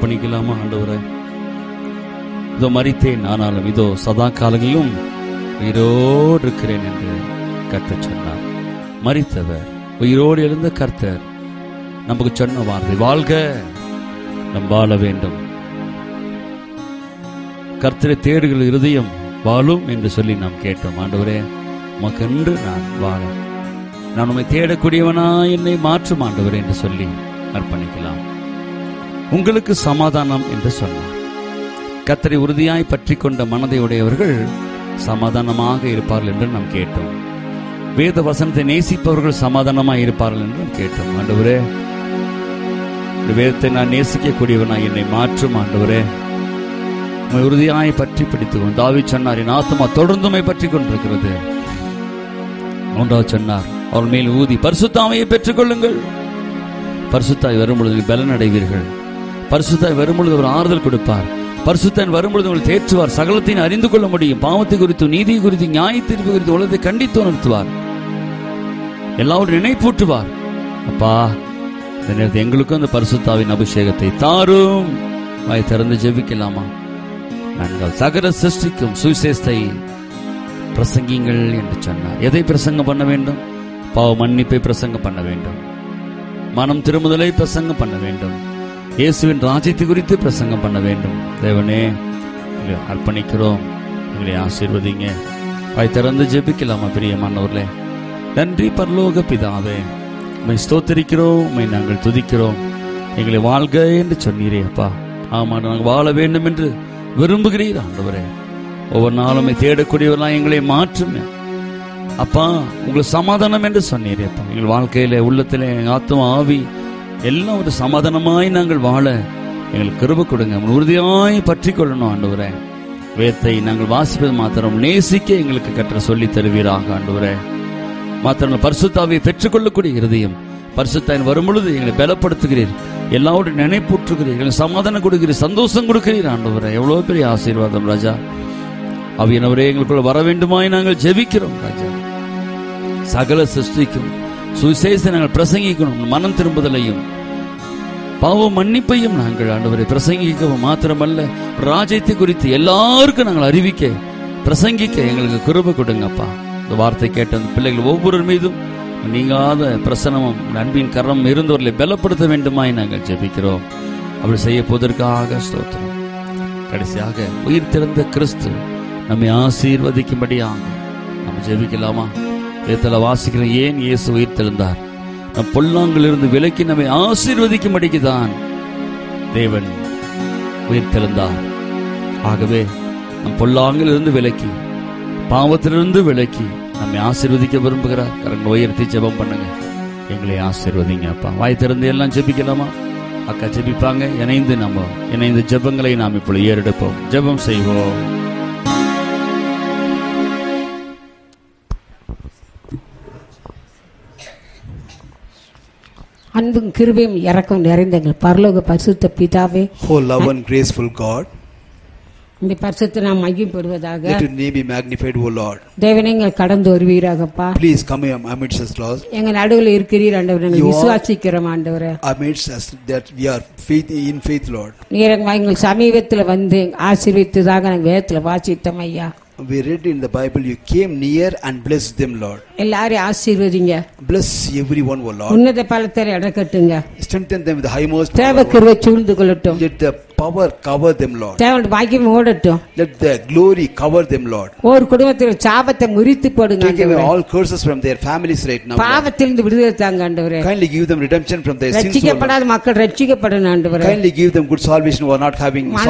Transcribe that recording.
அர்ப்பணிக்கலாமா ஆண்டவரே இதோ மறித்தேன் ஆனாலும் இதோ சதா காலங்களிலும் உயிரோடு இருக்கிறேன் என்று கர்த்தர் சொன்னார் மறித்தவர் உயிரோடு எழுந்த கர்த்தர் நமக்கு சொன்ன வார்த்தை வாழ்க நம் வாழ வேண்டும் கர்த்தரை தேடுகிற இருதயம் வாழும் என்று சொல்லி நாம் கேட்டோம் ஆண்டவரே உமக்கென்று நான் வாழ நான் உம்மை தேடக்கூடியவனா என்னை மாற்றும் ஆண்டவரே என்று சொல்லி அர்ப்பணிக்கலாம் உங்களுக்கு சமாதானம் என்று சொன்னார் கத்தரை உறுதியாய் பற்றி கொண்ட மனதை உடையவர்கள் சமாதானமாக இருப்பார்கள் என்று நாம் கேட்டோம் வேத வசனத்தை நேசிப்பவர்கள் சமாதானமாக இருப்பார்கள் என்று நாம் கேட்டோம் ஆண்டவரே இந்த வேதத்தை நான் நேசிக்கக்கூடியவனாய் என்னை மாற்றும் ஆண்டவரே உம்மை உறுதியாய் பற்றி பிடித்துக்கொண்டு தாவி சொன்னார் என் ஆத்மா தொடர்ந்து உம்மை பற்றி கொண்டிருக்கிறது மூன்றாவது சொன்னார் அவள் மேல் ஊதி பரிசுத்தாமையை பெற்றுக் கொள்ளுங்கள் பரிசுத்தாய் வரும்பொழுது பலன் அடைவீர்கள் பரிசுத்தாய் வரும்பொழுது அவர் ஆறுதல் கொடுப்பார் பரிசுத்தன் வரும்பொழுது உங்களை தேற்றுவார் சகலத்தையும் அறிந்து கொள்ள முடியும் பாவத்தை குறித்து நீதி குறித்து நியாய தீர்ப்பு குறித்து உலகத்தை கண்டித்து உணர்த்துவார் எல்லாவற்றையும் நினைப்பூட்டுவார் அப்பா இந்த நேரத்தில் எங்களுக்கும் அந்த பரிசுத்தாவின் அபிஷேகத்தை தாரும் வாய் திறந்து ஜெபிக்கலாமா நாங்கள் சகல சிருஷ்டிக்கும் சுவிசேஷத்தை பிரசங்கிங்கள் என்று சொன்னார் எதை பிரசங்கம் பண்ண வேண்டும் பாவ மன்னிப்பை பிரசங்கம் பண்ண வேண்டும் மனம் திருமுதலை பிரசங்கம் பண்ண வேண்டும் இயேசுவின் ராஜ்யத்தை குறித்து பிரசங்கம் பண்ண வேண்டும் தேவனே எங்களை அர்ப்பணிக்கிறோம் எங்களை ஆசீர்வதிங்க வாய் திறந்து ஜெபிக்கலாமா பிரியமானவர்களே நன்றி பரலோக பிதாவே உம்மை ஸ்தோத்தரிக்கிறோம் உம்மை நாங்கள் துதிக்கிறோம் எங்களை வாழ்க என்று சொன்னீரே அப்பா ஆமா நாங்கள் வாழ வேண்டும் என்று விரும்புகிறீர் ஆண்டவரே ஒவ்வொரு நாளும் உம்மை தேடக்கூடியவர்களாம் எங்களை மாற்றுமே அப்பா உங்களுக்கு சமாதானம் என்று சொன்னீரே அப்பா எங்கள் வாழ்க்கையில உள்ளத்திலே ஆத்மா ஆவி எல்லாம் ஒரு சமாதானமாய் நாங்கள் வாழ எங்களுக்கு கிருப கொடுங்க உம்மை உறுதியாய் பற்றி கொள்ளணும் ஆண்டவரே வேத்தை நாங்கள் வாசிப்பது மாத்திரம் நேசிக்க எங்களுக்கு கற்ற சொல்லி தருவீராக ஆண்டவரே மாத்திரம் பரிசுத்தாவை பெற்றுக்கொள்ளக்கூடிய இருதயம் பரிசுத்தாயின் வரும்பொழுது எங்களை பலப்படுத்துகிறீர் எல்லாவோடும் நினைப்பூற்றுகிறீர் எங்களுக்கு சமாதானம் கொடுக்கிறீர் சந்தோஷம் கொடுக்கிறீர் ஆண்டவரே எவ்வளவு பெரிய ஆசீர்வாதம் ராஜா அவையினவரே எங்களுக்குள்ள வர வேண்டுமாய் நாங்கள் ஜெபிக்கிறோம் ராஜா சகல சிருஷ்டிக்கும் சுவிசேஷத்தை நாங்கள் பிரசங்கிக்கணும் மனம் திரும்புதலையும் பாவ மன்னிப்பையும் நாங்கள் ஆண்டவரை பிரசங்கிக்கவும் மாத்திரமல்ல ராஜ்யத்தை குறித்து எல்லாருக்கும் நாங்கள் அறிவிக்க பிரசங்கிக்க எங்களுக்கு கிருபை கொடுங்கப்பா இந்த வார்த்தை கேட்ட அந்த பிள்ளைகள் ஒவ்வொரு மீதும் நீங்காத பிரசனமும் அன்பின் கரம் இருந்தவர்களை பலப்படுத்த வேண்டுமாய் நாங்கள் ஜெபிக்கிறோம் அப்படி செய்ய போவதற்காக ஸ்தோத்திரம் கடைசியாக உயிர் திறந்த கிறிஸ்து நம்மை ஆசீர்வதிக்கும்படியாக நம்ம ஜெபிக்கலாமா வேதத்தில் வாசிக்கிறோம் ஏன் இயேசு உயிர் தெழுந்தார் நம் பொல்லாங்கிலிருந்து விலக்கி நம்மை ஆசீர்வதிக்கும்படிக்கு தான் தேவன் உயிர் தெழுந்தார் ஆகவே நம் பொல்லாங்கிலிருந்து விலக்கி பாவத்திலிருந்து விலக்கி நம்மை ஆசீர்வதிக்க விரும்புகிறார் கரங்க உயர்த்தி ஜெபம் பண்ணுங்க எங்களை ஆசீர்வதிங்க அப்பா வாய் திறந்து எல்லாம் ஜெபிக்கலாமா அக்கா ஜெபிப்பாங்க இணைந்து நம்ம இணைந்து ஜெபங்களை நாம் இப்பொழுது ஏறெடுப்போம் ஜெபம் செய்வோம் அன்பும் கிருபையும் இறக்கம் நிறைந்த எங்கள் பரலோக பரிசுத்த பிதாவே Oh, love and graceful God, இந்த பரிசுத்த நாம் மையப்படுவதாக let your name be magnified, O Lord. தேவனே எங்கள் கடந்து வருவீராகப்பா Please come here amidst us, Lord. எங்க நடுவில் இருக்கிறீர் ஆண்டவரே நாங்கள் You are- விசுவாசிக்கிறோம் ஆண்டவரே Amidst us that we are faith in faith, Lord. நீர் எங்க- எங்கள் சமீபத்தில் வந்து ஆசீர்வித்ததாக நாங்கள் வேதத்துல வாசித்தோம் ஐயா We read in the Bible, you came near and blessed them, Lord. எல்லாரையும் ஆசீர்வதிங்க Bless everyone, O Lord. உன்னத பலத்தை இடக்கட்டுங்க Strengthen them with the highmost தேவ power. கிருவை சூழ்ந்து கொள்ளட்டும் Let the power cover them, Lord. தேவன் பாக்கியம் ஓடட்டும் Let the glory cover them, Lord. ஒரு குடும்பத்தில் சாபத்தை முறித்து போடுங்க Take away ஆண்டவரே. all curses from their families right now. Lord. பாவத்திலிருந்து விடுதலை தாங்க ஆண்டவரே Kindly give them redemption from their sins, O Lord. ரட்சிக்கப்படாத மக்கள் ரட்சிக்கப்படணும் ஆண்டவரே Kindly give them good salvation who are not having